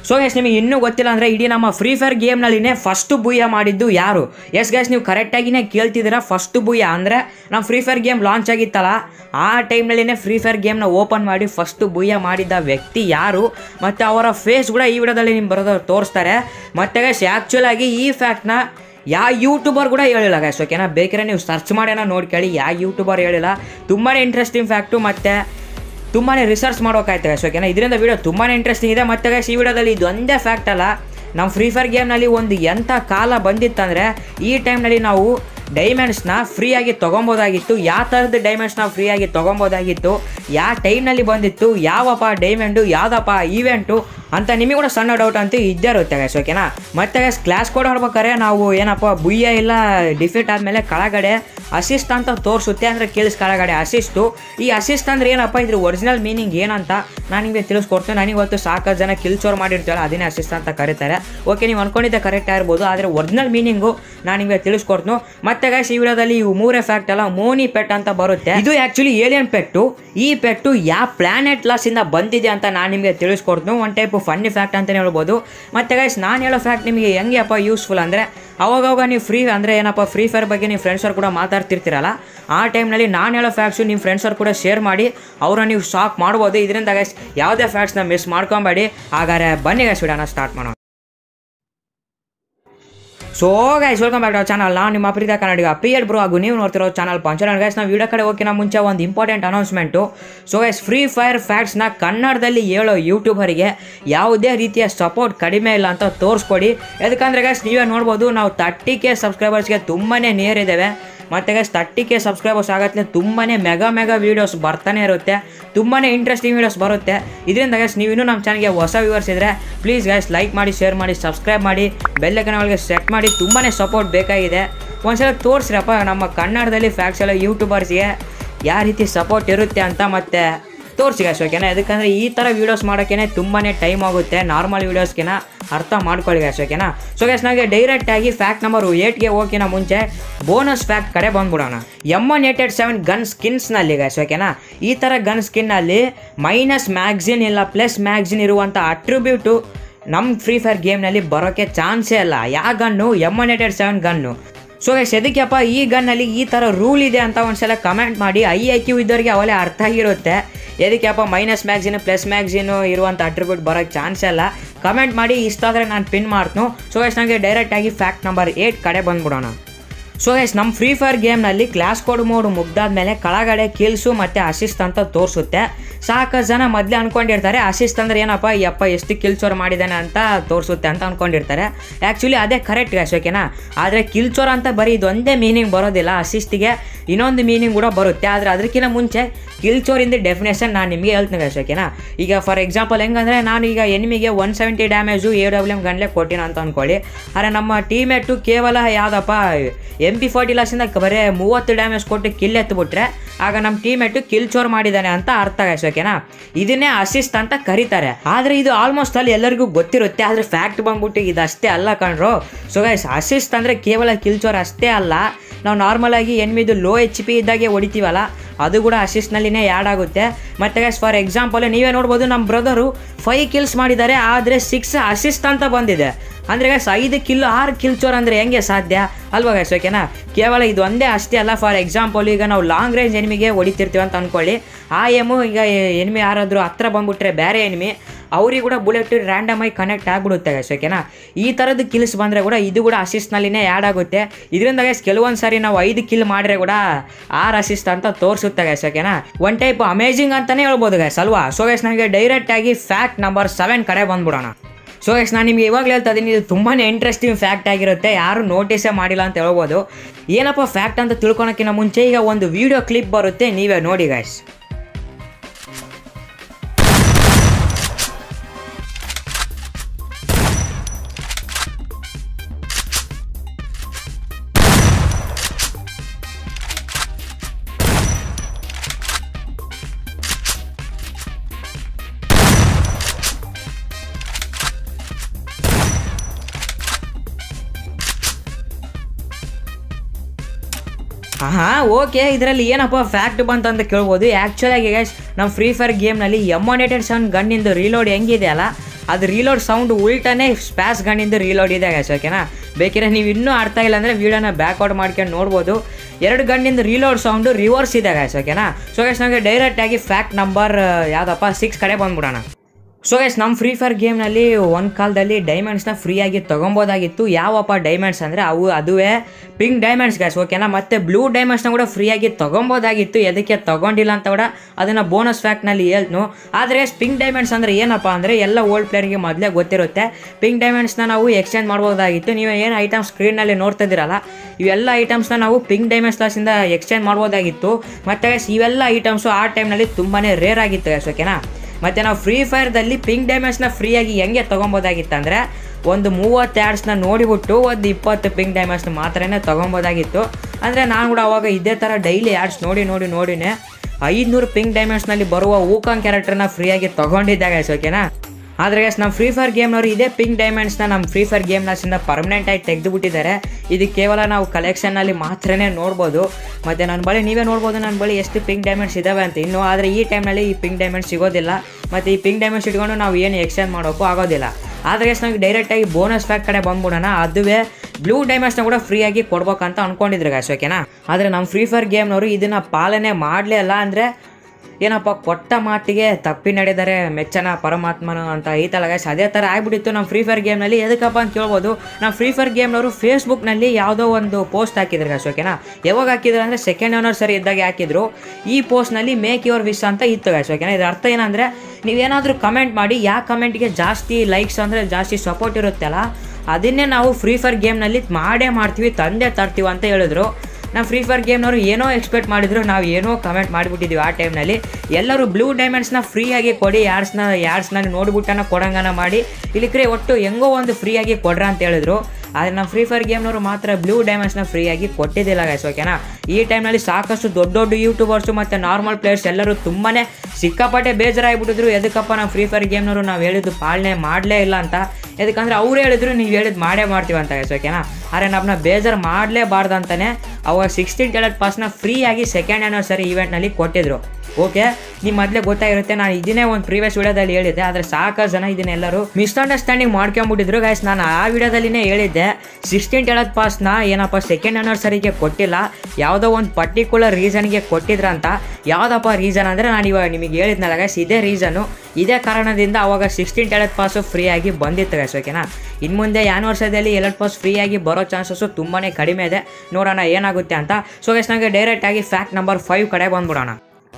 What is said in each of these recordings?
so S ನಿಮಗೆ ಇನ್ನೂ ಗೊತ್ತಿಲ್ಲ ಅಂದರೆ ಇಡೀ ನಮ್ಮ ಫ್ರೀ ಫೈರ್ ಗೇಮ್ನಲ್ಲಿನೇ ಫಸ್ಟ್ ಬುಯ್ಯ ಮಾಡಿದ್ದು ಯಾರು ಎಸ್ ಗೈಸ್ ನೀವು ಕರೆಕ್ಟಾಗಿನೇ ಕೇಳ್ತಿದ್ದೀರಾ ಫಸ್ಟ್ ಬುಯ್ಯ ಅಂದರೆ ನಮ್ಮ ಫ್ರೀ ಫೈರ್ ಗೇಮ್ ಲಾಂಚ್ ಆಗಿತ್ತಲ್ಲ ಆ ಟೈಮ್ನಲ್ಲಿನೇ ಫ್ರೀ ಫೈರ್ ಗೇಮ್ನ ಓಪನ್ ಮಾಡಿ ಫಸ್ಟ್ ಬುಯ್ಯ ಮಾಡಿದ ವ್ಯಕ್ತಿ ಯಾರು ಮತ್ತು ಅವರ ಫೇಸ್ ಕೂಡ ಈ ವಿಡಿಯೋದಲ್ಲಿ ನಿಮ್ಗೆ ಬರೋದವ್ರು ತೋರಿಸ್ತಾರೆ ಮತ್ತು ಗೈಸ್ ಆ್ಯಕ್ಚುಲಾಗಿ ಈ ಫ್ಯಾಕ್ಟ್ನ ಯಾವ ಯೂಟ್ಯೂಬರ್ ಕೂಡ ಹೇಳಿಲ್ಲ ಗೈಸ್ ಓಕೆನಾ ಬೇಕಾದ್ರೆ ನೀವು ಸರ್ಚ್ ಮಾಡೇನೋ ನೋಡ್ಕೊಳ್ಳಿ ಯಾವ ಯೂಟ್ಯೂಬರ್ ಹೇಳಿಲ್ಲ ತುಂಬಾ ಇಂಟ್ರೆಸ್ಟಿಂಗ್ ಫ್ಯಾಕ್ಟು ಮತ್ತು ತುಂಬಾ ರಿಸರ್ಚ್ ಮಾಡೋಕ್ಕಾಯ್ತು ಗೈಸ್ ಓಕೆನಾ ಇದರಿಂದ ವಿಡಿಯೋ ತುಂಬಾ ಇಂಟ್ರೆಸ್ಟಿಂಗ್ ಇದೆ ಮತ್ತು ಗೈಸ್ ಈ ವಿಡಿಯೋದಲ್ಲಿ ಇದು ಒಂದೇ ಫ್ಯಾಕ್ಟ್ ಅಲ್ಲ ನಮ್ಮ ಫ್ರೀ ಫೈರ್ ಗೇಮ್ನಲ್ಲಿ ಒಂದು ಎಂಥ ಕಾಲ ಬಂದಿತ್ತಂದರೆ ಈ ಟೈಮ್ನಲ್ಲಿ ನಾವು ಡೈಮಂಡ್ಸ್ನ ಫ್ರೀಯಾಗಿ ತೊಗೊಬೋದಾಗಿತ್ತು ಯಾವ ಥರದ ಡೈಮಂಡ್ಸ್ನ ಫ್ರೀಯಾಗಿ ತೊಗೊಬೋದಾಗಿತ್ತು ಯಾವ ಟೈಮ್ನಲ್ಲಿ ಬಂದಿತ್ತು ಯಾವಪ್ಪ ಡೈಮಂಡು ಯಾವುದಪ್ಪ ಈವೆಂಟು ಅಂತ ನಿಮಗೆ ಕೂಡ ಸಣ್ಣ ಡೌಟ್ ಅಂತೂ ಇದ್ದೇ ಇರುತ್ತೆ ಗೈಸ್ ಓಕೆನಾ ಮತ್ತೆ ಗೈಸ್ ಕ್ಲಾಸ್ ಕೋಡ್ ಆಡ್ಬೇಕಾರೆ ನಾವು ಏನಪ್ಪ ಬುಯ್ಯ ಇಲ್ಲ ಡಿಫೀಟ್ ಆದಮೇಲೆ ಕೆಳಗಡೆ ಅಸಿಸ್ಟ್ ಅಂತ ತೋರಿಸುತ್ತೆ ಅಂದರೆ ಕೇಳಿಸ್ ಕೆಳಗಡೆ ಅಸಿಸ್ಟು ಈ ಅಸಿಸ್ಟ್ ಅಂದರೆ ಏನಪ್ಪ ಇದ್ರ ಒರಿಜಿನಲ್ ಮೀನಿಂಗ್ ಏನಂತ ನಾನು ನಿಮಗೆ ತಿಳಿಸ್ಕೊಡ್ತೀನಿ ನನಗೆ ಗೊತ್ತು ಸಾಕಷ್ಟು ಜನ ಕಿಲ್ಚೋರ್ ಮಾಡಿರ್ತೀವಲ್ಲ ಅದನ್ನೇ ಅಸಿಸ್ಟ್ ಅಂತ ಕರೀತಾರೆ ಓಕೆ ನೀವು ಅನ್ಕೊಂಡಿದ್ದೆ ಕರೆಕ್ಟ್ ಆಗಿರ್ಬೋದು ಆದರೆ ಒರಿಜಿನಲ್ ಮೀನಿಂಗು ನಾನು ನಿಮಗೆ ತಿಳಿಸ್ಕೊಡ್ತೀನಿ ಮತ್ತೆ ಗೈಸ್ ಈ ವಿಡಿಯೋದಲ್ಲಿ ಇವು ಮೂರೇ ಫ್ಯಾಕ್ಟ್ ಅಲ್ಲ ಮೋನಿ ಪೆಟ್ ಅಂತ ಬರುತ್ತೆ ಇದು ಆ್ಯಕ್ಚುಲಿ ಏಲಿಯನ್ ಪೆಟ್ಟು ಈ ಪೆಟ್ಟು ಯಾವ ಪ್ಲಾನೆಟ್ ಲಾಸಿಂದ ಬಂದಿದೆ ಅಂತ ನಾನು ನಿಮಗೆ ತಿಳಿಸ್ಕೊಡ್ತೀನಿ ಒನ್ ಟೈಪ್ ಫನ್ನಿ ಫ್ಯಾಕ್ಟ್ ಅಂತಲೇ ಹೇಳ್ಬೋದು ಮತ್ತು ಗೈಸ್ ನಾನು ಹೇಳೋ ಫ್ಯಾಕ್ಟ್ ನಿಮಗೆ ಹೆಂಗೆಪ್ಪ ಯೂಸ್ಫುಲ್ ಅಂದರೆ ಅವಾಗವಾಗ ನೀವು ಫ್ರೀ ಅಂದರೆ ಏನಪ್ಪ ಫ್ರೀ ಫೈರ್ ಬಗ್ಗೆ ನೀವು ಫ್ರೆಂಡ್ಸವ್ರು ಕೂಡ ಮಾತಾಡ್ತಿರ್ತೀರಲ್ಲ ಆ ಟೈಮ್ನಲ್ಲಿ ನಾನು ಹೇಳೋ ಫ್ಯಾಕ್ಟ್ಸು ನಿಮ್ಮ ಫ್ರೆಂಡ್ಸವ್ರು ಕೂಡ ಶೇರ್ ಮಾಡಿ ಅವರ ನೀವು ಶಾಕ್ ಮಾಡ್ಬೋದು ಇದರಿಂದ ಗೈಸ್ ಯಾವುದೇ ಫ್ಯಾಕ್ಟ್ಸ್ನ ಮಿಸ್ ಮಾಡ್ಕೊಬೇಡಿ ಹಾಗಾದ್ರೆ ಬನ್ನಿ ಗೈಸ್ ವಿಡಿಯೋನ ಸ್ಟಾರ್ಟ್ ಮಾಡೋಣ so guys welcome back to channel ನಾನು ನಿಮ್ಮ ಪ್ರೀತ ಕನ್ನಡಿಗ ಪಿ ಎಡ್ ಬ್ರೋ ಹಾಗೂ ನೀವು ನೋಡ್ತಿರೋ ಚಾನಲ್ ಪಂಚರನ್ ಗೈಸ್ ನಾವು ವಿಡಿಯೋ ಕಡೆ ಹೋಗಿನ ಮುಂಚೆ ಒಂದು important announcement so guys Free Fire ಫ್ಯಾಕ್ಟ್ಸ್ನ ಕನ್ನಡದಲ್ಲಿ ಹೇಳೋ ಯೂಟ್ಯೂಬರಿಗೆ ಯಾವುದೇ ರೀತಿಯ ಸಪೋರ್ಟ್ ಕಡಿಮೆ ಇಲ್ಲ ಅಂತ ತೋರಿಸ್ಕೊಡಿ ಯಾಕಂದರೆ ಗೈಸ್ ನೀವೇ ನೋಡ್ಬೋದು ನಾವು ತರ್ಟಿ ಕೆ ಸಬ್ಸ್ಕ್ರೈಬರ್ಸ್ಗೆ ತುಂಬಾ ನಿಯರ್ ಇದ್ದೇವೆ ಮತ್ತು ಗೈಸ್ ತರ್ಟಿ ಕೆ ಸಬ್ಸ್ಕ್ರೈಬರ್ಸ್ ಆಗತ್ತೆ ತುಂಬಾ ಮೆಗಾ ಮೆಗಾ ವೀಡಿಯೋಸ್ ಬರ್ತಾನೆ ಇರುತ್ತೆ ತುಂಬಾ ಇಂಟ್ರೆಸ್ಟಿಂಗ್ ವೀಡಿಯೋಸ್ ಬರುತ್ತೆ ಇದರಿಂದ ಗೈಸ್ ನೀವು ಇನ್ನೂ ನಮ್ಮ ಚಾನಲ್ಗೆ ಹೊಸ ವ್ಯೂವರ್ಸ್ ಇದ್ದರೆ ಪ್ಲೀಸ್ ಗೈಸ್ ಲೈಕ್ ಮಾಡಿ ಶೇರ್ ಮಾಡಿ ಸಬ್ಸ್ಕ್ರೈಬ್ ಮಾಡಿ ಬೆಲ್ಲೈಕನ್ ಒಳಗೆ ಸೆಟ್ ಮಾಡಿ ತುಂಬಾ ಸಪೋರ್ಟ್ ಬೇಕಾಗಿದೆ ಒಂದ್ಸಲ ತೋರಿಸ್ರಪ್ಪ ನಮ್ಮ ಕನ್ನಡದಲ್ಲಿ ಫ್ಯಾಕ್ಸ್ ಎಲ್ಲ ಯೂಟ್ಯೂಬರ್ಸ್ಗೆ ಯಾವ ರೀತಿ ಸಪೋರ್ಟ್ ಇರುತ್ತೆ ಅಂತ ಮತ್ತು ತೋರಿಸಿ ಗೈಸ್ ಓಕೆನಾ ಯಾಕಂದರೆ ಈ ಥರ ವೀಡಿಯೋಸ್ ಮಾಡೋಕ್ಕೇ ತುಂಬಾ ಟೈಮ್ ಆಗುತ್ತೆ ನಾರ್ಮಲ್ ವೀಡಿಯೋಸ್ಗಿನ ಅರ್ಥ ಮಾಡ್ಕೊಳ್ಳಿ ಗೈಸ್ ಓಕೆನಾ ಸೊ ಗೈಸ್ ನನಗೆ ಡೈರೆಕ್ಟಾಗಿ ಫ್ಯಾಕ್ಟ್ ನಂಬರ್ ಏಟ್ಗೆ ಹೋಗಿನ ಮುಂಚೆ ಬೋನಸ್ ಫ್ಯಾಕ್ಟ್ ಕಡೆ ಬಂದ್ಬಿಡೋಣ M one eight eight seven gun ಸ್ಕಿನ್ಸ್ನಲ್ಲಿ ಗೈಸ್ ಓಕೆನಾ ಈ ಥರ ಗನ್ ಸ್ಕಿನ್ನಲ್ಲಿ ಮೈನಸ್ ಮ್ಯಾಗ್ಝಿನ್ ಇಲ್ಲ ಪ್ಲಸ್ ಮ್ಯಾಗ್ಝಿನ್ ಇರುವಂಥ ಅಟ್ರಿಬ್ಯೂಟು ನಮ್ಮ ಫ್ರೀ ಫೈರ್ ಗೇಮ್ನಲ್ಲಿ ಬರೋಕ್ಕೆ ಚಾನ್ಸೇ ಇಲ್ಲ ಯಾವ gun M one eight eight seven gun so guys ಎದಕ್ಕೆಪ್ಪ ಈ ಗನ್ನಲ್ಲಿ ಈ ಥರ ರೂಲ್ ಇದೆ ಅಂತ ಒಂದ್ಸಲ ಕಮೆಂಟ್ ಮಾಡಿ ಐ ಐ ಕ್ಯೂ ಇದ್ದವರಿಗೆ ಅವೆಲ್ಲ ಅರ್ಥ ಆಗಿರುತ್ತೆ ಎದಕ್ಕೆಪ್ಪ ಮೈನಸ್ ಮ್ಯಾಗ್ಝಿನ್ ಪ್ಲಸ್ ಮ್ಯಾಗ್ಝಿನು ಇರುವಂಥ ಅಟ್ರಿಬ್ಯೂಟ್ ಬರೋಕ್ಕೆ ಚಾನ್ಸ್ ಇಲ್ಲ ಕಮೆಂಟ್ ಮಾಡಿ ಇಷ್ಟ ಆದರೆ ನಾನು ಪಿನ್ ಮಾಡ್ತು ಸೊ ಗೈಸ್ ನನಗೆ ಡೈರೆಕ್ಟಾಗಿ ಫ್ಯಾಕ್ಟ್ ನಂಬರ್ ಏಯ್ಟ್ ಕಡೆ ಬಂದ್ಬಿಡೋಣ ಸೊ ಗೈಸ್ ನಮ್ಮ ಫ್ರೀ ಫೈರ್ ಗೇಮ್ನಲ್ಲಿ ಕ್ಲಾಸ್ ಕೋಡ್ ಮೋಡ್ ಮುಗ್ದಾದ್ಮೇಲೆ ಕೆಳಗಡೆ ಕಿಲ್ಸು ಮತ್ತು ಅಸಿಸ್ಟ್ ಅಂತ ತೋರಿಸುತ್ತೆ ಸಾಕಷ್ಟು ಜನ ಮೊದಲೇ ಅನ್ಕೊಂಡಿರ್ತಾರೆ ಅಸಿಸ್ಟ್ ಅಂದ್ರೆ ಏನಪ್ಪ ಯಪ್ಪ ಎಷ್ಟು ಕಿಲ್ಚೋರ್ ಮಾಡಿದ್ದಾನೆ ಅಂತ ತೋರಿಸುತ್ತೆ ಅಂತ ಅನ್ಕೊಂಡಿರ್ತಾರೆ ಆ್ಯಕ್ಚುಲಿ ಅದೇ ಕರೆಕ್ಟ್ ಗೈಸ್ ಓಕೆನಾ ಆದರೆ ಕಿಲ್ಚೋರ್ ಅಂತ ಬರೀ ಇದೊಂದೇ ಮೀನಿಂಗ್ ಬರೋದಿಲ್ಲ ಅಸಿಸ್ಟಿಗೆ ಇನ್ನೊಂದು ಮೀನಿಂಗ್ ಕೂಡ ಬರುತ್ತೆ ಆದರೆ ಅದಕ್ಕಿಂತ ಮುಂಚೆ ಕಿಲ್ಚೋರಿಂದ ಡೆಫಿನೇಷನ್ ನಾನು ನಿಮಗೆ ಹೇಳ್ತೀನಿ ಗೈಸ್ ಓಕೆನಾ ಈಗ ಫಾರ್ ಎಕ್ಸಾಂಪಲ್ ಹೆಂಗಂದರೆ ನಾನು ಈಗ ಎನಿಮಿಗೆ one seventy damage A W M ಗನ್ಲೆ ಕೊಟ್ಟಿನ ಅಂತ ಅಂದ್ಕೊಳ್ಳಿ ಆದರೆ ನಮ್ಮ ಟೀಮೇಟು ಕೇವಲ ಯಾವುದಪ್ಪ ಎಮ್ ಪಿ ಫಾರ್ಟಿ ಲಾಸಿಂದ ಬರೀ ಮೂವತ್ತು ಡ್ಯಾಮೇಜ್ ಕೊಟ್ಟು ಕಿಲ್ ಎತ್ಬಿಟ್ರೆ ಆಗ ನಮ್ಮ ಟೀಮೇಟು ಕಿಲ್ ಚೋರ್ ಮಾಡಿದ್ದಾನೆ ಅಂತ ಅರ್ಥ ಗೈಸ್ ಓಕೆನಾ ಇದನ್ನೇ ಅಸಿಸ್ಟ್ ಅಂತ ಕರೀತಾರೆ ಆದರೆ ಇದು ಆಲ್ಮೋಸ್ಟ್ ಅಲ್ಲಿ ಎಲ್ಲರಿಗೂ ಗೊತ್ತಿರುತ್ತೆ ಆದರೆ ಫ್ಯಾಕ್ಟ್ ಬಂದ್ಬಿಟ್ಟು ಇದಷ್ಟೇ ಅಲ್ಲ ಕಣ್ರು ಸೊ ಗೈಸ್ ಅಸಿಸ್ಟ್ ಅಂದರೆ ಕೇವಲ ಕಿಲ್ ಚೋರ್ ಅಷ್ಟೇ ಅಲ್ಲ ನಾವು ನಾರ್ಮಲಾಗಿ ಎನ್ಮಿದು ಲೋ ಎಚ್ ಪಿ ಇದ್ದಾಗೆ ಹೊಡಿತೀವಲ್ಲ ಅದು ಕೂಡ ಅಸಿಸ್ಟ್ನಲ್ಲಿನೇ ಆ್ಯಡ್ ಆಗುತ್ತೆ ಮತ್ತು ಗೈಸ್ ಫಾರ್ ಎಕ್ಸಾಂಪಲ್ ನೀವೇ ನೋಡ್ಬೋದು ನಮ್ಮ ಬ್ರದರು ಫೈವ್ ಕಿಲ್ಸ್ ಮಾಡಿದ್ದಾರೆ ಆದರೆ ಸಿಕ್ಸ್ ಅಸಿಸ್ಟ್ ಅಂತ ಬಂದಿದೆ ಅಂದರೆ ಗೈಸ್ ಐದು ಕಿಲ್ ಆರು ಕಿಲ್ಚೋರ್ ಅಂದರೆ ಹೆಂಗೆ ಸಾಧ್ಯ ಅಲ್ವಾ ಗೈಸ್ ಓಕೆನಾ ಕೇವಲ ಇದು ಒಂದೇ ಅಷ್ಟೇ ಅಲ್ಲ ಫಾರ್ ಎಕ್ಸಾಂಪಲ್ ಈಗ ನಾವು ಲಾಂಗ್ ರೇಂಜ್ ಎನಿಮಿಗೆ ಹೊಡಿತಿರ್ತೀವಿ ಅಂತ ಅಂದ್ಕೊಳ್ಳಿ ಆ ಎಮು ಈಗ ಎನಿಮಿ ಯಾರಾದರೂ ಹತ್ರ ಬಂದ್ಬಿಟ್ರೆ ಬೇರೆ ಎನಿಮಿ ಅವ್ರಿಗೆ ಕೂಡ ಬುಲೆಟ್ ರ್ಯಾಂಡಮ್ ಆಗಿ ಕನೆಕ್ಟ್ ಆಗಿಬಿಡುತ್ತೆ ಗೈಸ್ ಓಕೆನಾ ಈ ಥರದ್ದು ಕಿಲ್ಸ್ ಬಂದರೆ ಕೂಡ ಇದು ಕೂಡ ಅಸಿಸ್ಟ್ನಲ್ಲಿನೇ ಆ್ಯಡ್ ಆಗುತ್ತೆ ಇದರಿಂದ ಗೈಸ್ ಕೆಲವೊಂದು ಸಾರಿ ನಾವು ಐದು ಕಿಲ್ ಮಾಡಿದ್ರೆ ಕೂಡ ಆರ್ ಅಸಿಸ್ಟ್ ಅಂತ ತೋರಿಸುತ್ತೆ ಗೈಸ್ ಓಕೆನಾ ಒನ್ ಟೈಪ್ ಅಮೇಜಿಂಗ್ ಅಂತಲೇ ಹೇಳ್ಬೋದು ಗೈಸ್ ಅಲ್ವಾ ಸೊ ಗೈಸ್ ನನಗೆ ಡೈರೆಕ್ಟಾಗಿ ಫ್ಯಾಕ್ಟ್ ನಂಬರ್ ಸೆವೆನ್ ಕಡೆ ಬಂದ್ಬಿಡೋಣ ಸೊ ಗೈಸ್ ನಾನು ನಿಮಗೆ ಇವಾಗಲೇ ಹೇಳ್ತಾ ಇದ್ದೀನಿ ಇದು ತುಂಬಾ ಇಂಟ್ರೆಸ್ಟಿಂಗ್ ಫ್ಯಾಕ್ಟ್ ಆಗಿರುತ್ತೆ ಯಾರು ನೋಟಿಸೇ ಮಾಡಿಲ್ಲ ಅಂತ ಹೇಳ್ಬೋದು ಏನಪ್ಪ ಫ್ಯಾಕ್ಟ್ ಅಂತ ತಿಳ್ಕೊಳಕ್ಕಿಂತ ಮುಂಚೆ ಈಗ ಒಂದು ವಿಡಿಯೋ ಕ್ಲಿಪ್ ಬರುತ್ತೆ ನೀವೇ ನೋಡಿ ಗೈಸ್ ಹಾಂ ಓಕೆ ಇದರಲ್ಲಿ ಏನಪ್ಪ ಫ್ಯಾಕ್ಟ್ ಬಂತು ಅಂತ ಕೇಳ್ಬೋದು ಆ್ಯಕ್ಚುಲಾಗಿ ಗೈಸ್ ನಮ್ಮ ಫ್ರೀ ಫೈರ್ ಗೇಮ್ನಲ್ಲಿ ಎಮ್ ಒನ್ ಏಟ್ ಸೆವೆನ್ ಗನ್ನಿಂದು ರೀಲೋಡ್ ಹೆಂಗಿದೆ ಅಲ್ಲ ಅದು ರೀಲೋಡ್ ಸೌಂಡ್ ಉಲ್ಟಾನೇ ಸ್ಪ್ಯಾಸ್ ಗಣ್ಣಿಂದ ರೀಲೋಡ್ ಇದೆ ಗೈಸ್ ಓಕೆನಾ ಬೇಕಿದ್ರೆ ನೀವು ಇನ್ನೂ ಅರ್ಥ ಇಲ್ಲ ಅಂದರೆ ವೀಡಿಯೋನ ಬ್ಯಾಕ್ಔಟ್ ಮಾಡ್ಕೊಂಡು ನೋಡ್ಬೋದು ಎರಡು ಗಣ್ಣಿಂದ ರೀಲೋಡ್ ಸೌಂಡು ರಿವರ್ಸ್ ಇದೆ ಗೈಸ್ ಓಕೆನಾ ಸೊ ಗೈಸ್ ನಮಗೆ ಡೈರೆಕ್ಟಾಗಿ ಫ್ಯಾಕ್ಟ್ ನಂಬರ್ ಯಾವುದಪ್ಪ ಸಿಕ್ಸ್ ಕಡೆ ಬಂದ್ಬಿಡೋಣ ಸೊ ಗೈಸ್ ನಮ್ಮ ಫ್ರೀ ಫೈರ್ ಗೇಮ್ನಲ್ಲಿ ಒಂದು ಕಾಲದಲ್ಲಿ ಡೈಮಂಡ್ಸ್ನ ಫ್ರೀಯಾಗಿ ತೊಗೊಬೋದಾಗಿತ್ತು ಯಾವಪ್ಪ ಡೈಮಂಡ್ಸ್ ಅಂದರೆ ಅವು ಅದುವೇ ಪಿಂಕ್ ಡೈಮಂಡ್ಸ್ ಗೈಸ್ ಓಕೆನಾ ಮತ್ತು ಬ್ಲೂ ಡೈಮಂಡ್ಸ್ನ ಕೂಡ ಫ್ರೀಯಾಗಿ ತೊಗೊಬೋದಾಗಿತ್ತು ಎದಕ್ಕೆ ತೊಗೊಂಡಿಲ್ಲ ಅಂತ ಕೂಡ ಅದನ್ನು ಬೋನಸ್ ಫ್ಯಾಕ್ಟ್ನಲ್ಲಿ ಹೇಳ್ತು ಆದರೆ ಪಿಂಕ್ ಡೈಮಂಡ್ಸ್ ಅಂದರೆ ಏನಪ್ಪ ಅಂದರೆ ಎಲ್ಲ ಓಲ್ಡ್ ಪ್ಲೇಯರ್ಗೆ ಮೊದಲೇ ಗೊತ್ತಿರುತ್ತೆ ಪಿಂಕ್ ಡೈಮಂಡ್ಸ್ನ ನಾವು ಎಕ್ಸ್ಚೇಂಜ್ ಮಾಡ್ಬೋದಾಗಿತ್ತು ನೀವು ಏನು ಐಟಮ್ ಸ್ಕ್ರೀನಲ್ಲಿ ನೋಡ್ತಾ ಇದ್ದೀರಲ್ಲ ಇವೆಲ್ಲ ಐಟಮ್ಸ್ನ ನಾವು ಪಿಂಕ್ ಡೈಮಂಡ್ಸ್ ಕ್ಲಾಸಿಂದ ಎಕ್ಸ್ಚೇಂಜ್ ಮಾಡ್ಬೋದಾಗಿತ್ತು ಮತ್ತು guys ಇವೆಲ್ಲ ಐಟಮ್ಸು ಆ ಟೈಮ್ನಲ್ಲಿ ತುಂಬಾ ರೇರ್ ಆಗಿತ್ತು ಗೈಸ್ ಓಕೆನಾ ಮತ್ತು ನಾವು ಫ್ರೀ ಫೈರ್ದಲ್ಲಿ ಪಿಂಕ್ ಡೈಮಂಡ್ಸ್ನ ಫ್ರೀಯಾಗಿ ಹೆಂಗೆ ತೊಗೊಬೋದಾಗಿತ್ತು ಅಂದರೆ ಒಂದು ಮೂವತ್ತು ಆ್ಯಡ್ಸ್ನ ನೋಡಿಬಿಟ್ಟು ಒಂದು ಇಪ್ಪತ್ತು ಪಿಂಕ್ ಡೈಮಂಡ್ಸ್ನ ಮಾತ್ರನೇ ತೊಗೊಬೋದಾಗಿತ್ತು ಅಂದರೆ ನಾನು ಕೂಡ ಅವಾಗ ಇದೇ ಥರ ಡೈಲಿ ಆ್ಯಡ್ಸ್ ನೋಡಿ ನೋಡಿ ನೋಡಿನೇ ಐದುನೂರು ಪಿಂಕ್ ಡೈಮಂಡ್ಸ್ನಲ್ಲಿ ಬರುವ ಊಕಾಂಗ್ ಕ್ಯಾರೆಕ್ಟರ್ನ ಫ್ರೀಯಾಗಿ ತೊಗೊಂಡಿದ್ದಾಗ ಓಕೆನಾ ಆದರೆ ಗೈಸ್ ನಮ್ಮ ಫ್ರೀ ಫೈರ್ ಗೇಮ್ನವರು ಇದೇ ಪಿಂಕ್ ಡೈಮಂಡ್ಸ್ನ ನಮ್ಮ ಫ್ರೀ ಫೈರ್ ಗೇಮ್ನಸಿಂದ ಪರ್ಮನೆಂಟಾಗಿ ತೆಗೆದುಬಿಟ್ಟಿದ್ದಾರೆ ಇದು ಕೇವಲ ನಾವು ಕಲೆಕ್ಷನ್ನಲ್ಲಿ ಮಾತ್ರನೇ ನೋಡ್ಬೋದು ಮತ್ತು ನನ್ನ ಬಳಿ ನೀವೇ ನೋಡ್ಬೋದು ನನ್ನ ಬಳಿ ಎಷ್ಟು ಪಿಂಕ್ ಡೈಮಂಡ್ಸ್ ಇದ್ದಾವೆ ಅಂತ ಇನ್ನು ಆದರೆ ಈ ಟೈಮ್ನಲ್ಲಿ ಈ ಪಿಂಕ್ ಡೈಮಂಡ್ಸ್ ಸಿಗೋದಿಲ್ಲ ಮತ್ತು ಈ ಪಿಂಕ್ ಡೈಮಂಡ್ಸ್ ಇಟ್ಕೊಂಡು ನಾವು ಏನು ಎಕ್ಸ್ಚೇಂಜ್ ಮಾಡೋಕ್ಕೂ ಆಗೋದಿಲ್ಲ ಆದರೆ ಗೈಸ್ ನಮಗೆ ಡೈರೆಕ್ಟಾಗಿ ಬೋನಸ್ ಫ್ಯಾಕ್ ಕಡೆ ಬಂದ್ಬಿಡೋಣ ಅದುವೇ ಬ್ಲೂ ಡೈಮಂಡ್ಸ್ನ ಕೂಡ ಫ್ರೀಯಾಗಿ ಕೊಡ್ಬೇಕಂತ ಅನ್ಕೊಂಡಿದ್ರು ಗೈಸ್ ಓಕೆನಾ ಆದರೆ ನಮ್ಮ ಫ್ರೀ ಫೈರ್ ಗೇಮ್ನವರು ಇದನ್ನು ಪಾಲನೆ ಮಾಡಲೇ ಅಲ್ಲ ಅಂದರೆ ಏನಪ್ಪ ಕೊಟ್ಟ ಮಾತಿಗೆ ತಪ್ಪಿ ನಡೆದರೆ ಮೆಚ್ಚನ ಪರಮಾತ್ಮನು ಅಂತ ಈ ಥರ ಗೈಸ್ ಅದೇ ಥರ ಆಗ್ಬಿಟ್ಟಿತ್ತು ನಮ್ಮ ಫ್ರೀ ಫೈರ್ ಗೇಮ್ನಲ್ಲಿ ಎದಕ್ಕಪ್ಪ ಅಂತ ಕೇಳ್ಬೋದು ನಮ್ಮ ಫ್ರೀ ಫೈರ್ ಗೇಮ್ನವರು ಫೇಸ್ಬುಕ್ನಲ್ಲಿ ಯಾವುದೋ ಒಂದು ಪೋಸ್ಟ್ ಹಾಕಿದ್ರು ಗೈಸ್ ಓಕೆನಾ ಯಾವಾಗ ಹಾಕಿದ್ರು ಅಂದರೆ ಸೆಕೆಂಡ್ ಆನಿವರ್ಸರಿ ಇದ್ದಾಗ ಹಾಕಿದ್ರು ಈ ಪೋಸ್ಟ್ನಲ್ಲಿ ಮೇಕ್ ಯುವರ್ ವಿಶ್ ಅಂತ ಇತ್ತು ಗೈಸ್ ಓಕೆನಾ ಇದ್ರ ಅರ್ಥ ಏನಂದರೆ ನೀವೇನಾದರೂ ಕಮೆಂಟ್ ಮಾಡಿ ಯಾವ ಕಮೆಂಟ್ಗೆ ಜಾಸ್ತಿ ಲೈಕ್ಸ್ ಅಂದರೆ ಜಾಸ್ತಿ ಸಪೋರ್ಟ್ ಇರುತ್ತಲ್ಲ ಅದನ್ನೇ ನಾವು ಫ್ರೀ ಫೈರ್ ಗೇಮ್ನಲ್ಲಿ ಮಾಡೇ ಮಾಡ್ತೀವಿ ತಂದೆ ತರ್ತೀವಿ ಅಂತ ಹೇಳಿದ್ರು ನಮ್ಮ ಫ್ರೀ ಫೈರ್ ಗೇಮ್ನವರು ಏನೋ ಎಕ್ಸ್ಪೆಕ್ಟ್ ಮಾಡಿದ್ರು ನಾವು ಏನೋ ಕಮೆಂಟ್ ಮಾಡಿಬಿಟ್ಟಿದ್ದೀವಿ ಆ ಟೈಮ್ನಲ್ಲಿ ಎಲ್ಲರೂ ಬ್ಲೂ ಡೈಮಂಡ್ಸ್ನ ಫ್ರೀಯಾಗಿ ಕೊಡಿ ಯಾರ್ಸ್ನ ಯಾರ್ಸ್ನ ನೋಡ್ಬಿಟ್ಟನ ಕೊಡಂಗನ ಮಾಡಿ ಇಲ್ಲಿಕ್ರೆ ಒಟ್ಟು ಹೆಂಗೋ ಒಂದು ಫ್ರೀಯಾಗಿ ಕೊಡ್ರ ಅಂತ ಹೇಳಿದ್ರು ಆದರೆ ನಮ್ಮ ಫ್ರೀ ಫೈರ್ ಗೇಮ್ನವರು ಮಾತ್ರ ಬ್ಲೂ ಡೈಮಂಡ್ಸ್ನ ಫ್ರೀಯಾಗಿ ಕೊಟ್ಟಿದ್ದಿಲ್ಲ ಗೈಸ್ ಓಕೆನಾ ಈ ಟೈಮ್ನಲ್ಲಿ ಸಾಕಷ್ಟು ದೊಡ್ಡ ದೊಡ್ಡ ಯೂಟ್ಯೂಬರ್ಸು ಮತ್ತು ನಾರ್ಮಲ್ ಪ್ಲೇಯರ್ಸ್ ಎಲ್ಲರೂ ತುಂಬಾ ಸಿಕ್ಕಾಪಟ್ಟೆ ಬೇಜಾರಾಗ್ಬಿಟ್ಟಿದ್ರು ಎದಕ್ಕಪ್ಪ ನಾವು ಫ್ರೀ ಫೈರ್ ಗೇಮ್ನವರು ನಾವು ಹೇಳಿದ್ದು ಪಾಲನೆ ಮಾಡಲೇ ಇಲ್ಲ ಅಂತ ಎದಕ್ಕಂದ್ರೆ ಅವ್ರು ಹೇಳಿದ್ರು ನೀವು ಹೇಳಿದ್ದು ಮಾಡೇ ಮಾಡ್ತೀವಿ ಅಂತ ಗೈಸ್ ಓಕೆನಾ ಆದರೆ ನಮ್ಮನ್ನ ಬೇಜಾರು ಮಾಡಲೇಬಾರ್ದು ಅಂತಲೇ ಅವಾಗ ಸಿಕ್ಸ್ಟೀನ್ ಟೆಲೆಟ್ ಪಾಸ್ನ ಫ್ರೀಯಾಗಿ ಸೆಕೆಂಡ್ ಆ್ಯನಿವರ್ಸರಿ ಈವೆಂಟ್ನಲ್ಲಿ ಕೊಟ್ಟಿದ್ರು ಓಕೆ ನಿಮ್ಮ ಮೊದಲೇ ಗೊತ್ತಾಗಿರುತ್ತೆ ನಾನು ಇದನ್ನೇ ಒಂದು ಪ್ರೀವಿಯಸ್ ವಿಡಿಯೋದಲ್ಲಿ ಹೇಳಿದ್ದೆ ಆದರೆ ಸಾಕಷ್ಟು ಜನ ಇದನ್ನೆಲ್ಲರೂ ಮಿಸ್ಅಂಡರ್ಸ್ಟ್ಯಾಂಡಿಂಗ್ ಮಾಡ್ಕೊಂಬಿಟ್ಟಿದ್ರು ಗೈಸ್ ನಾನು ಆ ವಿಡಿಯೋದಲ್ಲಿನೇ ಹೇಳಿದ್ದೆ ಸಿಕ್ಸ್ಟೀನ್ ಟೆಲೆಟ್ ಪಾಸ್ನ ಏನಪ್ಪ ಸೆಕೆಂಡ್ ಆ್ಯನಿವರ್ಸರಿಗೆ ಕೊಟ್ಟಿಲ್ಲ ಯಾವುದೋ ಒಂದು ಪರ್ಟಿಕ್ಯುಲರ್ ರೀಸನ್ಗೆ ಕೊಟ್ಟಿದ್ರಂತ ಯಾವುದಪ್ಪ ರೀಸನ್ ಅಂದರೆ ನಾನು ಇವಾಗ ನಿಮಗೆ ಹೇಳಿದ್ನಲ್ಲ ಗೈಸ್ ಇದೇ ರೀಸನು ಇದೇ ಕಾರಣದಿಂದ ಅವಾಗ ಸಿಕ್ಸ್ಟೀನ್ ಟೆಲೆಟ್ ಪಾಸು ಫ್ರೀಯಾಗಿ ಬಂದಿತ್ತು ಗೈಸ್ ಓಕೆನಾ ಇನ್ನು ಮುಂದೆ ಆ್ಯನಿವರ್ಸರಿಯಲ್ಲಿ ಎಲೆಟ್ ಪಾಸ್ ಫ್ರೀಯಾಗಿ ಬರೋ ಚಾನ್ಸಸ್ಸು ತುಂಬಾ ಕಡಿಮೆ ಇದೆ ನೋಡೋಣ ಏನಾಗುತ್ತೆ ಅಂತ ಸೊ ಗೈಸ್ ನನಗೆ ಡೈರೆಕ್ಟಾಗಿ ಫ್ಯಾಕ್ಟ್ ನಂಬರ್ ಫೈವ್ ಕಡೆ ಬಂದ್ಬಿಡೋಣ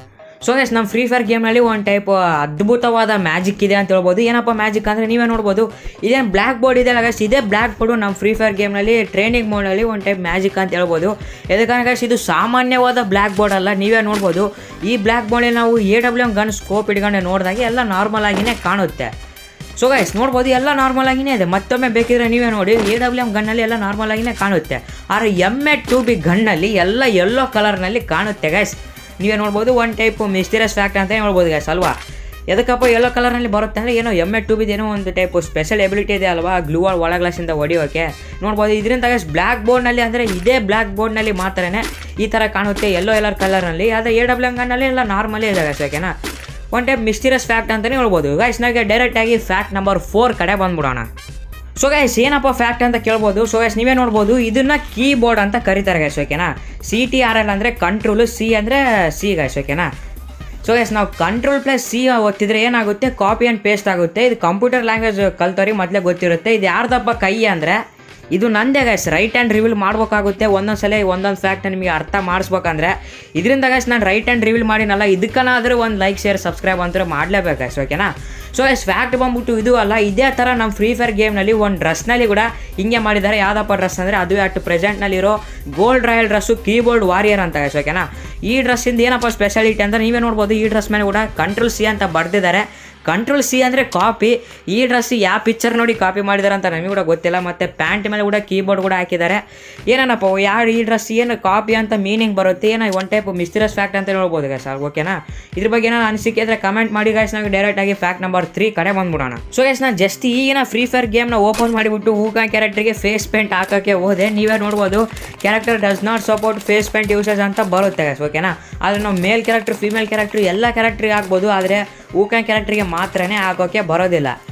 ಸೊ ಗೈಸ್ ನಮ್ಮ ಫ್ರೀ ಫೈರ್ ಗೇಮ್ನಲ್ಲಿ ಒಂದು ಟೈಪ್ ಅದ್ಭುತವಾದ ಮ್ಯಾಜಿಕ್ ಇದೆ ಅಂತ ಹೇಳ್ಬೋದು ಏನಪ್ಪ ಮ್ಯಾಜಿಕ್ ಅಂದರೆ ನೀವೇ ನೋಡ್ಬೋದು ಇದೇನು ಬ್ಲ್ಯಾಕ್ ಬೋರ್ಡ್ ಇದೆ ಗೈಸ್ ಇದೇ ಬ್ಲ್ಯಾಕ್ ಬೋರ್ಡು ನಮ್ಮ ಫ್ರೀ ಫೈರ್ ಗೇಮ್ನಲ್ಲಿ ಟ್ರೈನಿಂಗ್ ಮೋಡ್ನಲ್ಲಿ ಒಂದು ಟೈಪ್ ಮ್ಯಾಜಿಕ್ ಅಂತ ಹೇಳ್ಬೋದು ಯಾಕಂದ್ರೆ ಗೈಸ್ ಇದು ಸಾಮಾನ್ಯವಾದ ಬ್ಲ್ಯಾಕ್ ಬೋರ್ಡ್ ಅಲ್ಲ ನೀವೇ ನೋಡ್ಬೋದು ಈ ಬ್ಲ್ಯಾಕ್ ಬೋರ್ಡಲ್ಲಿ ನಾವು A W M gun scope ಇಟ್ಕೊಂಡು ನೋಡಿದಾಗ ಎಲ್ಲ ನಾರ್ಮಲ್ ಆಗಿನೇ ಕಾಣುತ್ತೆ ಸೊ ಗೈಸ್ ನೋಡ್ಬೋದು ಎಲ್ಲ ನಾರ್ಮಲ್ ಆಗಿನೇ ಇದೆ ಮತ್ತೊಮ್ಮೆ ಬೇಕಿದ್ರೆ ನೀವೇ ನೋಡಿ ಎ ಡಬ್ಲ್ಯೂ ಎಮ್ ಗನ್ನಲ್ಲಿ ಎಲ್ಲ ನಾರ್ಮಲ್ ಆಗಿನೇ ಕಾಣುತ್ತೆ ಆದರೆ ಎಮ್ ಎ ಟು ಬಿ ಗನ್ನಲ್ಲಿ ಎಲ್ಲ ಯೆಲ್ಲೋ ಕಲರ್ನಲ್ಲಿ ಕಾಣುತ್ತೆ ಗೈಸ್ ನೀವೇ ನೋಡ್ಬೋದು ಒನ್ ಟೈಪ್ ಮಿಸ್ಟೀರಿಯಸ್ ಫ್ಯಾಕ್ಟ್ ಅಂತ ನೋಡ್ಬೋದು ಗೈಸ್ ಅಲ್ವಾ ಎದಕ್ಕಪ್ಪ ಯೆಲ್ಲೋ ಕಲರ್ನಲ್ಲಿ ಬರುತ್ತೆ ಅಂದರೆ ಏನೋ ಎಮ್ ಎ ಟು ಬಿದು ಏನೋ ಒಂದು ಟೈಪ್ ಸ್ಪೆಷಲ್ ಎಬಿಲಿಟಿ ಇದೆ ಅಲ್ವಾ ಗ್ಲೂ ಒಳ ಗ್ಲಾಸಿಂದ ಹೊಡಿಯೋಕೆ ನೋಡ್ಬೋದು ಇದರಿಂದ ಗೈಸ್ ಬ್ಲ್ಯಾಕ್ ಬೋರ್ಡ್ನಲ್ಲಿ ಅಂದರೆ ಇದೇ ಬ್ಲ್ಯಾಕ್ ಬೋರ್ಡ್ನಲ್ಲಿ ಮಾತ್ರನೇ ಈ ಥರ ಕಾಣುತ್ತೆ ಎಲ್ಲೋ ಎಲ್ಲರ್ ಕಲರ್ನಲ್ಲಿ ಆದರೆ ಎ ಡಬ್ಲ್ಯೂ ಎಮ್ ಗನ್ನಲ್ಲಿ ಎಲ್ಲ ನಾರ್ಮಲೇ ಇದೆ ಗೈಸ್ ಓಕೆನಾ ಒನ್ ಟೈಪ್ ಮಿಸ್ಟೀರಿಯಸ್ ಫ್ಯಾಕ್ಟ್ ಅಂತಲೇ ಹೇಳ್ಬೋದು ಗೈಸ್ ನನಗೆ ಡೈರೆಕ್ಟಾಗಿ ಫ್ಯಾಕ್ಟ್ ನಂಬರ್ ಫೋರ್ ಕಡೆ ಬಂದ್ಬಿಡೋಣ ಸೊ ಗೈಸ್ ಏನಪ್ಪ ಫ್ಯಾಕ್ಟ್ ಅಂತ ಕೇಳ್ಬೋದು ಸೊ ಗೈಸ್ ನೀವೇ ನೋಡ್ಬೋದು ಇದನ್ನ ಕೀಬೋರ್ಡ್ ಅಂತ ಕರೀತಾರೆ ಗೈಸ್ ಓಕೆನಾ ಸಿ ಟಿ ಆರ್ ಎಲ್ ಅಂದರೆ ಕಂಟ್ರೋಲು ಸಿ ಅಂದರೆ ಸಿ ಗೈಸ್ ಓಕೆನಾ ಸೊ ಗೈಸ್ ನಾವು ಕಂಟ್ರೋಲ್ ಪ್ಲಸ್ ಸಿ ಓದ್ತಿದ್ರೆ ಏನಾಗುತ್ತೆ ಕಾಪಿ ಆ್ಯಂಡ್ ಪೇಸ್ಟ್ ಆಗುತ್ತೆ ಇದು ಕಂಪ್ಯೂಟರ್ ಲ್ಯಾಂಗ್ವೇಜ್ ಕಲ್ತವ್ರಿಗೆ ಮೊದಲೇ ಗೊತ್ತಿರುತ್ತೆ ಇದು ಯಾರ್ದಪ್ಪ ಕೈ ಅಂದರೆ ಇದು ನಂದೇ ಗೈಸ್ ರೈಟ್ ಹ್ಯಾಂಡ್ ರಿವೀಲ್ ಮಾಡ್ಬೇಕಾಗುತ್ತೆ ಒಂದೊಂದು ಸಲ ಒಂದೊಂದು ಫ್ಯಾಕ್ಟ್ ನಿಮಗೆ ಅರ್ಥ ಮಾಡಿಸ್ಬೇಕಂದ್ರೆ ಇದರಿಂದ ಗೈಸ್ ನಾನು ರೈಟ್ ಹ್ಯಾಂಡ್ ರಿವೀಲ್ ಮಾಡಿನಲ್ಲ ಇದಕ್ಕನಾದರೂ ಒಂದು ಲೈಕ್ ಶೇರ್ ಸಬ್ಸ್ಕ್ರೈಬ್ ಅಂತ ಮಾಡಲೇಬೇಕು ಗೈಸ್ ಓಕೆನಾ ಸೊ ಗೈಸ್ ಫ್ಯಾಕ್ಟ್ ಬಂದ್ಬಿಟ್ಟು ಇದು ಅಲ್ಲ ಇದೇ ಥರ ನಮ್ಮ ಫ್ರೀ ಫೈರ್ ಗೇಮ್ನಲ್ಲಿ ಒಂದು ಡ್ರೆಸ್ನಲ್ಲಿ ಕೂಡ ಹಿಂಗೆ ಮಾಡಿದ್ದಾರೆ ಯಾವುದಪ್ಪ ಡ್ರೆಸ್ ಅಂದರೆ ಅದುವೇ ಅಟ್ಟು ಪ್ರೆಸೆಂಟ್ನಲ್ಲಿರೋ gold royal dress keyboard warrior ಅಂತ ಗೈಸ್ ಓಕೆನಾ ಈ ಡ್ರೆಸ್ಸಿಂದ ಏನಪ್ಪ ಸ್ಪೆಷಾಲಿಟಿ ಅಂದರೆ ನೀವೇ ನೋಡ್ಬೋದು ಈ ಡ್ರೆಸ್ ಮೇಲೆ ಕೂಡ ಕಂಟ್ರೋಲ್ ಸಿ ಅಂತ ಬರೆದಿದ್ದಾರೆ ಕಂಟ್ರೋಲ್ ಸಿ ಅಂದರೆ ಕಾಪಿ ಈ ಡ್ರೆಸ್ ಯಾವ ಪಿಕ್ಚರ್ ನೋಡಿ ಕಾಪಿ ಮಾಡಿದ್ದಾರೆ ಅಂತ ನಮಗೆ ಕೂಡ ಗೊತ್ತಿಲ್ಲ ಮತ್ತು ಪ್ಯಾಂಟ್ ಮೇಲೆ ಕೂಡ ಕೀಬೋರ್ಡ್ ಕೂಡ ಹಾಕಿದ್ದಾರೆ ಏನೇನಪ್ಪ ಯಾರು ಈ ಡ್ರೆಸ್ ಏನು ಕಾಪಿ ಅಂತ ಮೀನಿಂಗ್ ಬರುತ್ತೆ ಏನೋ ಒನ್ ಟೈಪ್ ಮಿಸ್ಟೀರಿಯಸ್ ಫ್ಯಾಕ್ಟ್ ಅಂತ ಹೇಳ್ಬೋದು ಗೈಸ್ ಓಕೆನಾ ಇದ್ರ ಬಗ್ಗೆ ಏನೋ ಅನಿಸಿಕೆ ಇದ್ರೆ ಕಮೆಂಟ್ ಮಾಡಿ ಗೈಸ್ ನಾವು ಡೈರೆಕ್ಟಾಗಿ ಫ್ಯಾಕ್ಟ್ ನಂಬರ್ ತ್ರೀ ಕಡೆ ಬಂದ್ಬಿಡೋಣ ಸೊ ಗೈಸ್ ನಾನು ಜಸ್ಟ್ ಈಗಿನ ಫ್ರೀ ಫೈರ್ ಗೇಮ್ನ ಓಪನ್ ಮಾಡಿಬಿಟ್ಟು ಹೂಕಾ ಕ್ಯಾರೆಕ್ಟರ್ಗೆ ಫೇಸ್ ಪೇಂಟ್ ಹಾಕೋಕ್ಕೆ ಹೋದೆ ನೀವೇ ನೋಡ್ಬೋದು character does not support face paint uses ಅಂತ ಬರುತ್ತೆ ಗೈಸ್ ಓಕೆನಾ ಆದರೆ ನಾವು ಮೇಲ್ ಕ್ಯಾರೆಕ್ಟರ್ ಫಿಮೇಲ್ ಕ್ಯಾರೆಕ್ಟರ್ ಎಲ್ಲ ಕ್ಯಾರೆಕ್ಟ್ರಿಗೆ ಹಾಕ್ಬೋದು ಆದರೆ ಊಕನ್ ಕ್ಯಾರೆಕ್ಟ್ರಿಗೆ ಮಾತ್ರನೇ ಹಾಕೋಕ್ಕೆ ಬರೋದಿಲ್ಲ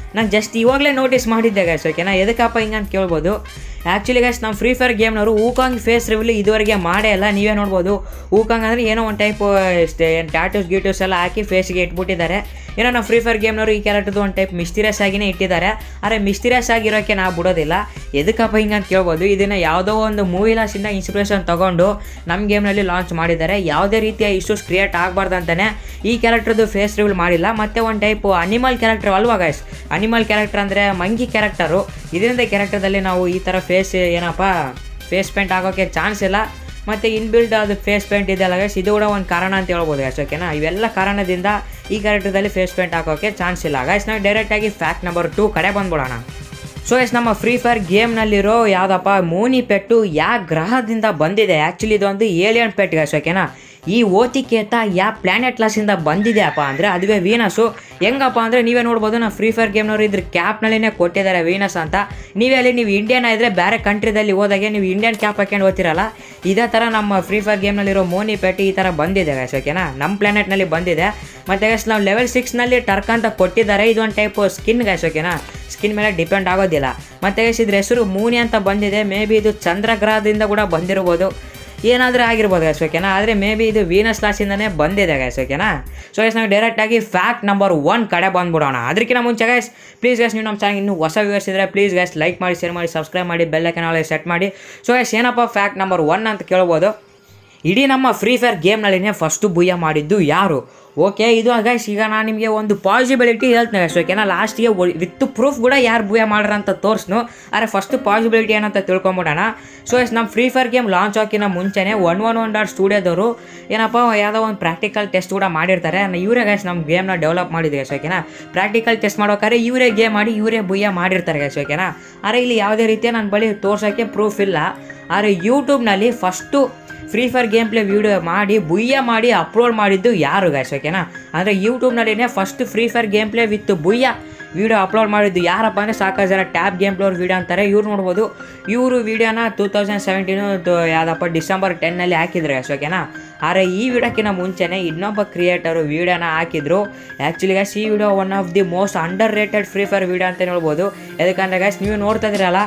ನಾನು ಜಸ್ಟ್ ಇವಾಗಲೇ ನೋಟಿಸ್ ಮಾಡಿದ್ದೆ ಗೈಸ್ ಓಕೆನಾ ಎದಕ್ಕಪ್ಪ ಹಿಂಗೆ ಅಂತ ಕೇಳ್ಬೋದು ಆ್ಯಕ್ಚುಲಿ ಗೈಸ್ ನಮ್ಮ ಫ್ರೀ ಫೈರ್ ಗೇಮ್ನವರು ಊಕಾಂಗ್ ಫೇಸ್ ರಿವ್ಲಿ ಇದುವರೆಗೆ ಮಾಡೇ ಇಲ್ಲ ನೀವೇ ನೋಡ್ಬೋದು ಊಕಾಂಗ್ ಅಂದರೆ ಏನೋ ಒಂದು ಟೈಪ್ ಟ್ಯಾಟೂಸ್ ಗೀಟೂಸ್ ಎಲ್ಲ ಹಾಕಿ ಫೇಸ್ಗೆ ಇಟ್ಬಿಟ್ಟಿದ್ದಾರೆ ಏನೋ ನಮ್ಮ ಫ್ರೀ ಫೈರ್ ಗೇಮ್ನವರು ಈ ಕ್ಯಾರೆಕ್ಟರ್ದು ಒಂದು ಟೈಪ್ ಮಿಸ್ಟೀರಿಯಸ್ ಆಗಿನೇ ಇಟ್ಟಿದ್ದಾರೆ ಆದರೆ ಮಿಸ್ಟೀರಿಯಸ್ ಆಗಿರೋಕ್ಕೆ ನಾವು ಬಿಡೋದಿಲ್ಲ ಎದಕ್ಕಪ್ಪ ಹಿಂಗೆ ಅಂತ ಕೇಳ್ಬೋದು ಇದನ್ನು ಯಾವುದೋ ಒಂದು ಮೂವಿ ಲಾಸಿಂದ ಇನ್ಸ್ಪಿರೇಷನ್ ತೊಗೊಂಡು ನಮ್ಮ ಗೇಮ್ನಲ್ಲಿ ಲಾಂಚ್ ಮಾಡಿದ್ದಾರೆ ಯಾವುದೇ ರೀತಿಯ ಇಶ್ಯೂಸ್ ಕ್ರಿಯೇಟ್ ಆಗಬಾರ್ದು ಅಂತಲೇ ಈ ಕ್ಯಾರೆಕ್ಟರ್ದು ಫೇಸ್ ರಿವೀಲ್ ಮಾಡಿಲ್ಲ ಮತ್ತು ಒಂದು ಟೈಪ್ ಅನಿಮಲ್ ಕ್ಯಾರೆಕ್ಟರ್ ಅಲ್ವಾ ಗೈಸ್ ಅನಿಮಲ್ ಕ್ಯಾರೆಕ್ಟರ್ ಅಂದರೆ ಮಂಗಿ ಕ್ಯಾರೆಕ್ಟರು ಇದರಿಂದ ಕ್ಯಾರೆಕ್ಟರ್ದಲ್ಲಿ ನಾವು ಈ ಥರ ಫೇಸ್ ಏನಪ್ಪ ಫೇಸ್ ಪೇಂಟ್ ಆಗೋಕ್ಕೆ ಚಾನ್ಸ್ ಇಲ್ಲ ಮತ್ತು ಇನ್ಬಿಲ್ಡ್ ಅದು ಫೇಸ್ ಪೇಂಟ್ ಇದೆಯಲ್ಲ ಗೈಸ್ ಇದು ಕೂಡ ಒಂದು ಕಾರಣ ಅಂತ ಹೇಳ್ಬೋದು ಗೈಸ್ ಓಕೆನಾ ಇವೆಲ್ಲ ಕಾರಣದಿಂದ ಈ ಕ್ಯಾರೆಕ್ಟರ್ದಲ್ಲಿ ಫೇಸ್ ಪೇಂಟ್ ಹಾಕೋಕ್ಕೆ ಚಾನ್ಸ್ ಇಲ್ಲ ಗೈಸ್ ನಾವು ಡೈರೆಕ್ಟಾಗಿ ಫ್ಯಾಕ್ಟ್ ನಂಬರ್ ಟೂ ಕಡೆ ಬಂದ್ಬಿಡೋಣ ಸೊ ಎಸ್ ನಮ್ಮ ಫ್ರೀ ಫೈರ್ ಗೇಮ್ನಲ್ಲಿರೋ ಯಾವುದಪ್ಪ ಮೂನಿ ಪೆಟ್ಟು ಯಾವ ಗ್ರಹದಿಂದ ಬಂದಿದೆ ಆ್ಯಕ್ಚುಲಿ ಇದೊಂದು ಏಲಿಯನ್ ಪೆಟ್ ಗೈಸ್ ಓಕೆನಾ ಈ ಓತಿಕೇತ ಯಾವ ಪ್ಲ್ಯಾನೆಟ್ ಲಾಸಿಂದ ಬಂದಿದೆ ಅಪ್ಪ ಅಂದರೆ ಅದುವೇ ವೀನಸ್ಸು ಹೆಂಗಪ್ಪ ಅಂದರೆ ನೀವೇ ನೋಡ್ಬೋದು ನಾವು ಫ್ರೀ ಫೈರ್ ಗೇಮ್ನವ್ರು ಇದ್ರ ಕ್ಯಾಪ್ನಲ್ಲಿನೇ ಕೊಟ್ಟಿದ್ದಾರೆ ವೀನಸ್ ಅಂತ ನೀವೇ ಅಲ್ಲಿ ನೀವು ಇಂಡಿಯನ್ ಇದ್ದರೆ ಬೇರೆ ಕಂಟ್ರಿದಲ್ಲಿ ಹೋದಾಗೆ ನೀವು ಇಂಡಿಯನ್ ಕ್ಯಾಪ್ ಹಾಕ್ಕೊಂಡು ಓದ್ತಿರಲ್ಲ ಇದೇ ಥರ ನಮ್ಮ ಫ್ರೀ ಫೈರ್ ಗೇಮ್ನಲ್ಲಿರೋ ಮೋನಿ ಪೆಟ್ಟಿ ಈ ಥರ ಬಂದಿದೆ ಗೈಸ್ ಓಕೆನಾ ನಮ್ಮ ಪ್ಲ್ಯಾನೆಟ್ನಲ್ಲಿ ಬಂದಿದೆ ಮತ್ತು ಗೈಸ್ ನಾವು ಲೆವೆಲ್ ಸಿಕ್ಸ್ನಲ್ಲಿ ಟರ್ಕ್ ಅಂತ ಕೊಟ್ಟಿದ್ದಾರೆ ಇದೊಂದು ಟೈಪ್ ಸ್ಕಿನ್ ಗೈಸ್ ಓಕೆನಾ ಸ್ಕಿನ್ ಮೇಲೆ ಡಿಪೆಂಡ್ ಆಗೋದಿಲ್ಲ ಮತ್ತು ಗೈಸ್ ಇದ್ರ ಹೆಸರು ಮೂನಿ ಅಂತ ಬಂದಿದೆ ಮೇ ಬಿ ಇದು ಚಂದ್ರಗ್ರಹದಿಂದ ಕೂಡ ಬಂದಿರ್ಬೋದು ಏನಾದರೂ ಆಗಿರ್ಬೋದು ಗೈಸ್ ಓಕೆನಾ ಆದರೆ ಮೇ ಬಿ ಇದು ವೀನಸ್ ಲಾಸಿಂದನೇ ಬಂದಿದೆ ಗೈಸ್ ಓಕೆನಾ ಸೊ ಗೈಸ್ ನಾವು ಡೈರೆಕ್ಟಾಗಿ ಫ್ಯಾಕ್ಟ್ ನಂಬರ್ ಒನ್ ಕಡೆ ಬಂದ್ಬಿಡೋಣ ಅದಕ್ಕಿಂತ ಮುಂಚೆ ಗೈಸ್ ಪ್ಲೀಸ್ ಗೈಸ್ ನೀವು ನಮ್ಮ ಚಾನಲ್ ಇನ್ನೂ ಹೊಸ ವ್ಯೂವರ್ಸ್ ಇದ್ದರೆ ಪ್ಲೀಸ್ ಗೈಸ್ ಲೈಕ್ ಮಾಡಿ ಶೇರ್ ಮಾಡಿ ಸಬ್ಸ್ಕ್ರೈಬ್ ಮಾಡಿ ಬೆಲ್ಲೈಕನ್ ಆಲ್ ಸೆಟ್ ಮಾಡಿ ಸೊ ಗೈಸ್ ಏನಪ್ಪ ಫ್ಯಾಕ್ಟ್ ನಂಬರ್ ಒನ್ ಅಂತ ಕೇಳ್ಬೋದು ಇಡೀ ನಮ್ಮ ಫ್ರೀ ಫೈರ್ ಗೇಮ್ನಲ್ಲಿನೇ ಫಸ್ಟು ಬುಯ್ಯ ಮಾಡಿದ್ದು ಯಾರು ಓಕೆ ಇದು ಗೈಸ್ ಈಗ ನಾನು ನಿಮಗೆ ಒಂದು ಪಾಸಿಬಿಲಿಟಿ ಹೇಳ್ತೇನೆ ಗೈಸ್ ಓಕೆನಾ ಲಾಸ್ಟಿಗೆ ವಿತ್ ಪ್ರೂಫ್ ಕೂಡ ಯಾರು ಬುಯ್ಯ ಮಾಡ್ರ ಅಂತ ತೋರಿಸ್ನು ಆದರೆ ಫಸ್ಟ್ ಪಾಸಿಬಿಲಿಟಿ ಏನಂತ ತಿಳ್ಕೊಂಬಿಡೋಣ ಸೊ ಎಸ್ ನಮ್ಮ ಫ್ರೀ ಫೈರ್ ಗೇಮ್ ಲಾಂಚ್ ಹಾಕಿನ ಮುಂಚೆನೇ ಒನ್ ಒನ್ ಒನ್ ಡಾಟ್ ಸ್ಟುಡಿಯೋದವರು ಏನಪ್ಪ ಯಾವುದೋ ಒಂದು ಪ್ರಾಕ್ಟಿಕಲ್ ಟೆಸ್ಟ್ ಕೂಡ ಮಾಡಿರ್ತಾರೆ ಇವರೇ ಗೈಸ್ ನಮ್ಮ ಗೇಮ್ನ ಡೆವಲಪ್ ಮಾಡಿದ್ವಿ ಗೈಸ್ ಓಕೆನಾ ಪ್ರಾಕ್ಟಿಕಲ್ ಟೆಸ್ಟ್ ಮಾಡೋಕ್ಕಾರೆ ಇವರೇ ಗೇಮ್ ಮಾಡಿ ಇವರೇ ಬುಯ್ಯ ಮಾಡಿರ್ತಾರೆ ಗೈಸ್ ಓಕೆನಾ ಆದರೆ ಇಲ್ಲಿ ಯಾವುದೇ ರೀತಿಯ ನನ್ನ ಬಳಿ ತೋರ್ಸೋಕ್ಕೆ ಪ್ರೂಫ್ ಇಲ್ಲ ಆದರೆ ಯೂಟ್ಯೂಬ್ನಲ್ಲಿ first free fire game play video ಮಾಡಿ ಬುಯ್ಯ ಮಾಡಿ ಅಪ್ಲೋಡ್ ಮಾಡಿದ್ದು ಯಾರು ಗೈಸ್ ಓಕೆನಾ ಅಂದರೆ ಯೂಟ್ಯೂಬ್ನಲ್ಲಿನೇ first free fire game play with booyah video upload ಮಾಡಿದ್ದು ಯಾರಪ್ಪ ಅಂದರೆ ಸಾಕಷ್ಟು ಜನ ಟ್ಯಾಬ್ ಗೇಮ್ ಪ್ಲೋರ್ ವೀಡಿಯೋ ಅಂತಾರೆ ಇವ್ರು ನೋಡ್ಬೋದು ಇವರು ವೀಡಿಯೋನ ಟೂ ತೌಸಂಡ್ ಸೆವೆಂಟೀನು ಯಾವುದಪ್ಪ ಡಿಸೆಂಬರ್ ಟೆನ್ನಲ್ಲಿ ಹಾಕಿದ್ರು ಗೈಸ್ ಓಕೆನಾ ಆದರೆ ಈ ವಿಡಿಯೋಕ್ಕಿಂತ ಮುಂಚೆನೇ ಇನ್ನೊಬ್ಬ ಕ್ರಿಯೇಟರು ವೀಡಿಯೋನ ಹಾಕಿದ್ರು ಆ್ಯಕ್ಚುಲಿ ಗೈಸ್ ಈ video one of the most underrated free fire video ಅಂತ ಹೇಳ್ಬೋದು ಯಾಕಂದರೆ ಗೈಸ್ ನೀವು ನೋಡ್ತಾ ಇದ್ದೀರಲ್ಲ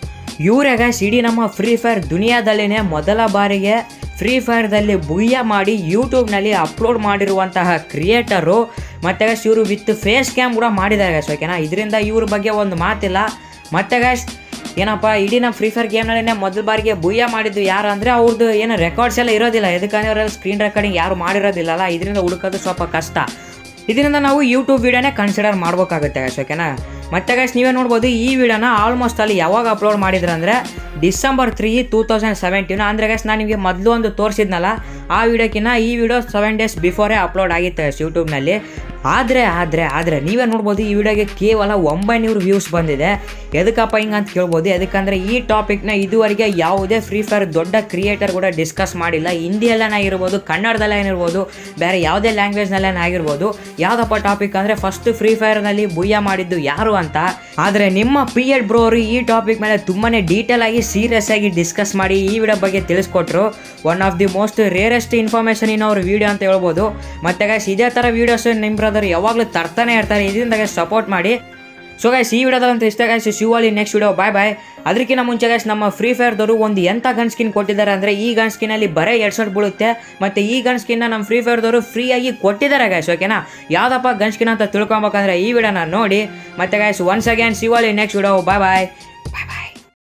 ಇವರೇ ಗೈಸ್ ಇಡೀ ನಮ್ಮ ಫ್ರೀ ಫೈರ್ ದುನಿಯಾದಲ್ಲಿನೇ ಮೊದಲ ಬಾರಿಗೆ ಫ್ರೀ ಫೈರ್ದಲ್ಲಿ ಬುಯ್ಯ ಮಾಡಿ ಯೂಟ್ಯೂಬ್ನಲ್ಲಿ ಅಪ್ಲೋಡ್ ಮಾಡಿರುವಂತಹ ಕ್ರಿಯೇಟರು ಮತ್ತು ಗೈಸ್ ಇವರು ವಿತ್ ಫೇಸ್ ಕ್ಯಾಮ್ ಕೂಡ ಮಾಡಿದ್ದಾರೆ ಗೈಸ್ ಓಕೆನಾ ಇದರಿಂದ ಇವ್ರ ಬಗ್ಗೆ ಒಂದು ಮಾತಿಲ್ಲ ಮತ್ತು ಗೈಸ್ ಏನಪ್ಪ ಇಡೀ ನಮ್ಮ ಫ್ರೀ ಫೈರ್ ಗೇಮ್ನಲ್ಲಿನೇ ಮೊದಲ ಬಾರಿಗೆ ಬುಯ್ಯ ಮಾಡಿದ್ದು ಯಾರು ಅಂದರೆ ಅವ್ರದ್ದು ಏನು ರೆಕಾರ್ಡ್ಸ್ ಎಲ್ಲ ಇರೋದಿಲ್ಲ ಎದಕ್ಕಂದ್ರೆ ಅವರಲ್ಲಿ ಸ್ಕ್ರೀನ್ ರೆಕಾರ್ಡಿಂಗ್ ಯಾರು ಮಾಡಿರೋದಿಲ್ಲಲ್ಲ ಇದರಿಂದ ಹುಡುಕೋದು ಸ್ವಲ್ಪ ಕಷ್ಟ ಇದರಿಂದ ನಾವು ಯೂಟ್ಯೂಬ್ ವೀಡಿಯೋನೇ ಕನ್ಸಿಡರ್ ಮಾಡ್ಬೇಕಾಗುತ್ತೆ ಗೈಸ್ ಓಕೆನಾ ಮತ್ತೆ ಗೈಸ್ ನೀವೇ ನೋಡ್ಬೋದು ಈ ವಿಡಿಯೋನ ಆಲ್ಮೋಸ್ಟ್ ಅಲ್ಲಿ ಯಾವಾಗ ಅಪ್ಲೋಡ್ ಮಾಡಿದ್ರು ಅಂದರೆ December three two thousand seventeen ಅಂದರೆ ಗೈಸ್ ನಾನು ನಿಮಗೆ ಮೊದಲು ಒಂದು ತೋರಿಸಿದ್ನಲ್ಲ ಆ ವಿಡಿಯೋಕ್ಕಿಂತ ಈ ವಿಡಿಯೋ ಸೆವೆನ್ ಡೇಸ್ ಬಿಫೋರೇ ಅಪ್ಲೋಡ್ ಆಗಿತ್ತು ಗೈಸ್ ಯೂಟ್ಯೂಬ್ನಲ್ಲಿ ಆದರೆ ಆದರೆ ಆದರೆ ನೀವೇ ನೋಡ್ಬೋದು ಈ ವಿಡಿಯೋಗೆ ಕೇವಲ ಒಂಬೈನೂರು ವ್ಯೂಸ್ ಬಂದಿದೆ ಎದಕ್ಕಪ್ಪ ಹಿಂಗೆ ಅಂತ ಕೇಳ್ಬೋದು ಎದಕ್ಕಂದರೆ ಈ ಟಾಪಿಕ್ನ ಇದುವರೆಗೆ ಯಾವುದೇ ಫ್ರೀ ಫೈರ್ ದೊಡ್ಡ ಕ್ರಿಯೇಟರ್ ಕೂಡ ಡಿಸ್ಕಸ್ ಮಾಡಿಲ್ಲ ಹಿಂದಿಯಲ್ಲೇನೇ ಆಗಿರ್ಬೋದು ಕನ್ನಡದಲ್ಲೇ ಏನಿರ್ಬೋದು ಬೇರೆ ಯಾವುದೇ ಲ್ಯಾಂಗ್ವೇಜ್ನಲ್ಲೇ ಆಗಿರ್ಬೋದು ಯಾವುದಪ್ಪ ಟಾಪಿಕ್ ಅಂದರೆ ಫಸ್ಟ್ ಫ್ರೀ ಫೈರ್ನಲ್ಲಿ ಬುಯ್ಯ ಮಾಡಿದ್ದು ಯಾರು ಅಂತ ಆದರೆ ನಿಮ್ಮ ಪಿ ಎಡ್ ಬ್ರೋ ಅವರು ಈ ಟಾಪಿಕ್ ಮೇಲೆ ತುಂಬಾ ಡೀಟೇಲ್ ಆಗಿ ಸೀರಿಯಸ್ ಆಗಿ ಡಿಸ್ಕಸ್ ಮಾಡಿ ಈ ವಿಡಿಯೋ ಬಗ್ಗೆ ತಿಳಿಸ್ಕೊಟ್ರು one of the most rarest information in ಅವ್ರ ವಿಡಿಯೋ ಅಂತ ಹೇಳ್ಬೋದು ಮತ್ತೆ ಗೈಸ್ ಇದೇ ಥರ ವೀಡಿಯೋಸ್ ನಿಮ್ಮ ಬ್ರದರ್ ಯಾವಾಗಲೂ ತರ್ತಾನೆ ಇರ್ತಾರೆ ಇದರಿಂದ ಸಪೋರ್ಟ್ ಮಾಡಿ ಸೊ ಗೈಸ್ ಈ ವಿಡಿಯೋದಂತ ಇಷ್ಟ guys see you all next video bye bye ಅದಕ್ಕಿಂತ ಮುಂಚೆ ಗೈಸ್ ನಮ್ಮ ಫ್ರೀ ಫೈರ್ದವರು ಒಂದು ಎಂಥ ಗನ್ ಸ್ಕಿನ್ ಕೊಟ್ಟಿದ್ದಾರೆ ಅಂದರೆ ಈ ಗನ್ ಸ್ಕಿನಲ್ಲಿ ಬರೀ ಎರಡು ಶರ್ಟ್ ಬೀಳುತ್ತೆ ಮತ್ತು ಈ ಗನ್ ಸ್ಕಿನ್ನ ನಮ್ಮ ಫ್ರೀ ಫೈರ್ದವರು ಫ್ರೀಯಾಗಿ ಕೊಟ್ಟಿದ್ದಾರೆ ಗೈಸ್ ಓಕೆನಾ ಯಾವುದಪ್ಪ ಗನ್ ಸ್ಕಿನ್ ಅಂತ ತಿಳ್ಕೊಬೇಕಂದ್ರೆ ಈ ವಿಡಿಯೋನ ನೋಡಿ ಮತ್ತೆ guys once again see you all next video bye ಬಾಯ್